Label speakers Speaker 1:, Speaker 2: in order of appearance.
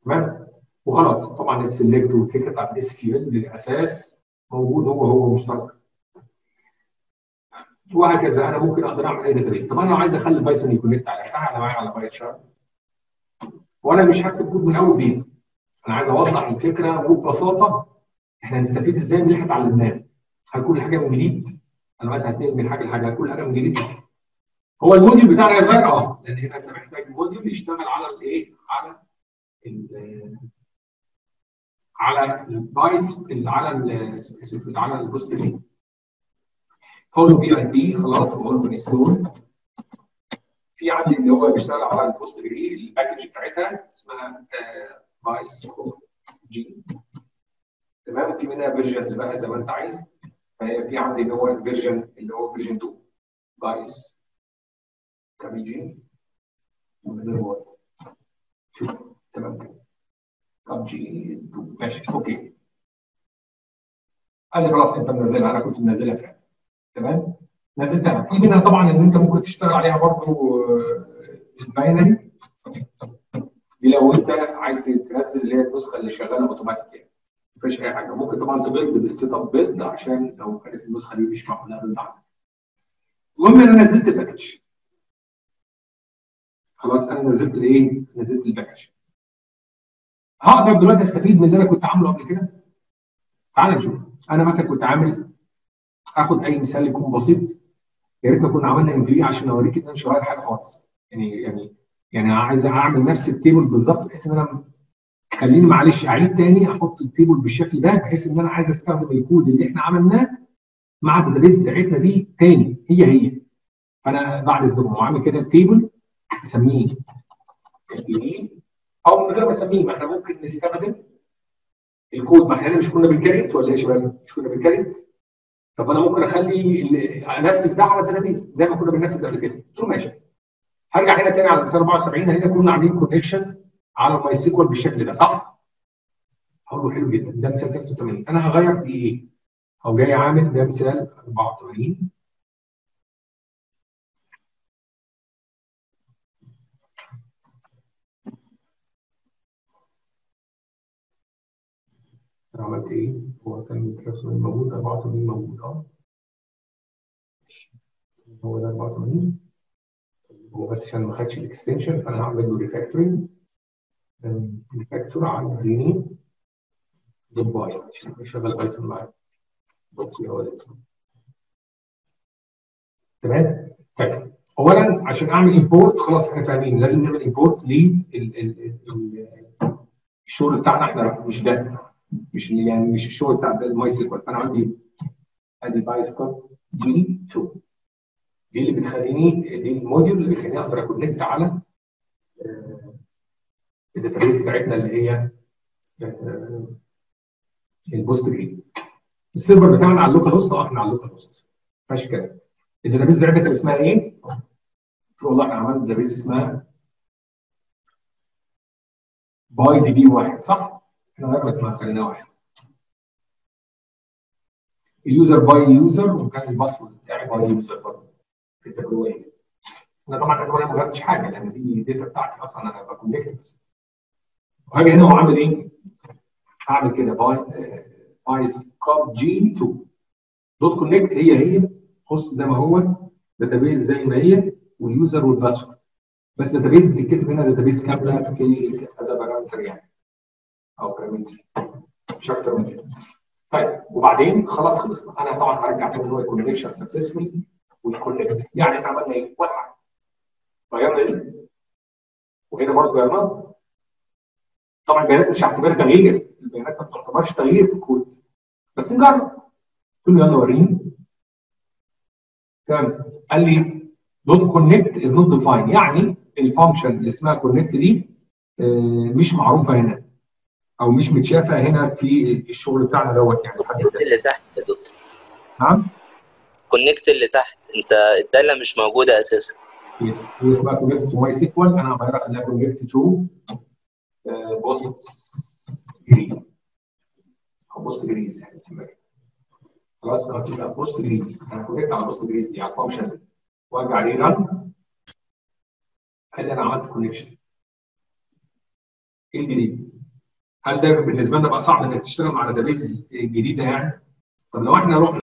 Speaker 1: تمام وخلاص طبعا السلكت والفكره بتاعت الاس كيو ال بالاساس موجود هو هو مشترك وهكذا انا ممكن اقدر اعمل اي داتابيس طب انا لو عايز اخلي بايثون يكونكت على تعالى معايا على بايت شارت وانا مش هكتب كود من اول جديد انا عايز اوضح الفكره وببساطه احنا هنستفيد ازاي من اللي احنا اتعلمناه هل كل حاجه من جديد انا دلوقتي هتنقل من حاجه لحاجه هل كل حاجه من جديد هو الموديول بتاعنا هيتغير اه لان هنا انت محتاج موديول يشتغل على الايه على ال على البايس على ال على البوست جرين فولو بي اي دي خلاص بقول له انستول في عندي اللي هو بيشتغل على البوست جرين الباكج بتاعتها اسمها بايس جي تمام وفي منها فيرجنز بقى زي ما انت عايز فهي في عندي اللي هو الفيرجن اللي هو فيرجن 2 بايس كابي جي من هو شوف تمام كده طب جي 2 ماشي اوكي قال لي خلاص انت منزلها انا كنت منزلها فعلا تمام نزلتها في منها طبعا ان انت ممكن تشتغل عليها برضو الباينري دي لو انت عايز تنزل اللي هي النسخه اللي شغاله اوتوماتيك يعني ما فيش اي حاجه ممكن طبعا تبيض بالسيت اب بيض عشان لو كانت النسخه دي مش معموله بيض عندك المهم انا نزلت الباكج خلاص انا نزلت الايه؟ نزلت الباكج هقدر دلوقتي استفيد من اللي انا كنت عامله قبل كده تعال نشوف انا مثلا كنت عامل اخد اي مثال يكون بسيط يا ريتنا كنا عملنا ام بي عشان اوريك ان انا مش هغير حاجه خالص يعني يعني يعني عايز اعمل نفس التيبل بالظبط بحيث ان انا خليني معلش اعيد تاني احط التيبل بالشكل ده بحيث ان انا عايز استخدم الكود اللي احنا عملناه مع الداتابيس بتاعتنا دي تاني هي هي فانا بعد اذنكم عامل كده التيبل اسميه او من غير ما اسميه ما احنا ممكن نستخدم الكود ما احنا مش كنا بنكريت ولا ايه يا شباب؟ مش كنا بنكريت؟ طب انا ممكن اخلي انفذ ده على الداتابيس زي ما كنا بننفذ قبل كده قلت له ماشي هرجع هنا تاني على مثال 74 هنا كنا عاملين كونكشن على الماي سيكوال بالشكل ده صح؟ هقول له حلو جدا ده مثال 83 انا هغير فيه ايه؟ او جاي عامل ده مثال 84 انا عملت ايه؟ هو كان الرسم موجود 84 موجود اه هو ده 84 هو بس عشان ما خدش الاكستنشن فانا هعمل له ريفاكتورنج ريفاكتور على ريني دوت باي عشان يشغل بايثون معايا تمام؟ طيب اولا عشان اعمل امبورت خلاص احنا فاهمين لازم نعمل امبورت للشغل بتاعنا احنا مش ده مش يعني مش الشغل بتاع الماي سيكوال فانا عندي ادي بايسكل جي 2 دي اللي بتخليني دي الموديول اللي بيخليني اقدر اكونكت على الداتابيس بتاعتنا اللي هي البوست جرين السيرفر بتاعنا على اللوكال هوست اه احنا على اللوكال هوست ما فيهاش كلام الداتابيس بتاعتنا كان اسمها ايه؟ قلت له والله احنا عملنا داتابيس اسمها باي دي بي واحد صح؟ احنا غيرنا اسمها خليناها واحد اليوزر باي يوزر وكان الباسورد بتاعي باي يوزر برضه في التجربه انا طبعا انا ما غيرتش حاجه لان دي الداتا بتاعتي اصلا انا بكونكت بس وهاجي هنا واعمل ايه؟ هعمل كده باي بايس كاب جي 2 دوت كونكت هي هي هوست زي ما هو داتابيز زي ما هي واليوزر والباسورد بس داتابيز بتتكتب هنا داتابيز كامله في كذا بارامتر يعني او بارامتر مش اكتر من كده طيب وبعدين خلاص خلصنا انا طبعا هرجع تاني هو الكونكشن سكسسفولي والكونكت يعني احنا عملنا ايه؟ ولا حاجه غيرنا دي وهنا برضه غيرناها طبعا البيانات مش هعتبرها تغيير البيانات ما بتعتبرش تغيير في الكود بس نجرب قلت له يلا وريني تمام قال لي دوت كونكت از نوت ديفاين يعني الفانكشن اللي اسمها كونكت دي مش معروفه هنا او مش متشافه هنا في الشغل بتاعنا دوت يعني حد
Speaker 2: اللي تحت يا دكتور
Speaker 1: نعم
Speaker 2: كونكت اللي تحت انت الداله مش موجوده اساسا
Speaker 1: يس هي اسمها كونكت تو ماي سيكوال انا هغيرها خليها كونكت تو بوست جريز او بوست جريز هنسميها كده خلاص بقى تبقى بوست جريز انا كونكت على بوست جريز دي على الفانكشن دي وارجع عليه ران قال لي انا عملت كونكشن ايه الجديد؟ هل ده بالنسبه لنا بقى صعب انك تشتغل مع داتابيز جديده يعني؟ طب لو احنا رحنا